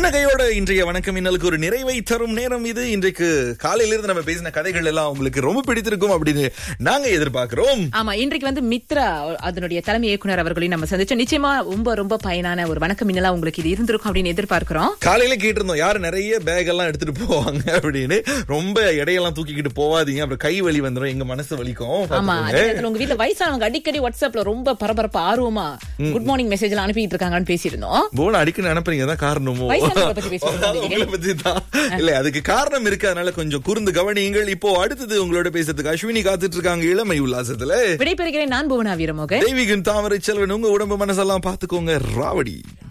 புன்னகையோட இன்றைய வணக்கம் இன்னலுக்கு ஒரு நிறைவை தரும் நேரம் இது இன்றைக்கு காலையிலிருந்து நம்ம பேசின கதைகள் எல்லாம் உங்களுக்கு ரொம்ப பிடித்திருக்கும் அப்படின்னு நாங்க எதிர்பார்க்கிறோம் ஆமா இன்றைக்கு வந்து மித்ரா அதனுடைய தலைமை இயக்குனர் அவர்களையும் நம்ம சந்திச்சோம் நிச்சயமா ரொம்ப ரொம்ப பயனான ஒரு வணக்கம் மின்னலா உங்களுக்கு இது இருந்திருக்கும் அப்படின்னு எதிர்பார்க்கிறோம் காலையில கேட்டிருந்தோம் யாரு நிறைய பேக் எல்லாம் எடுத்துட்டு போவாங்க அப்படின்னு ரொம்ப எடையெல்லாம் தூக்கிக்கிட்டு போவாதீங்க அப்புறம் கை வலி வந்துடும் எங்க மனசு வலிக்கும் ஆமா பாத்துக்கோங்க. அதே நேரத்துல உங்க வீட்ல வயசானவங்க அடிக்கடி வாட்ஸ்அப்ல ரொம்ப பரபரப்பு ஆர்வமா குட் மார்னிங் மெசேஜ் எல்லாம் அனுப்பிட்டு இருக்காங்கன்னு பேசியிருந்தோம் போன அடிக்கடி அனுப்புறீங்க தான் காரணமோ வயசானவங்களை பத்தி பேசிட்டு இருந்தோம் உங்களை பத்தி தான் இல்ல அதுக்கு காரணம் இருக்கு அதனால கொஞ்சம் கூர்ந்து கவனியுங்கள் இப்போ அடுத்தது உங்களோட பேசுறதுக்கு அஸ்வினி காத்துட்டு இருக்காங்க இளமை உல்லாசத்துல விடைபெறுகிறேன் நான் புவனா வீரமோகன் தெய்வீகன் தாமரை செல்வன் உங்க உடம்பு மனசெல்லாம் பாத்துக்கோங்க ராவடி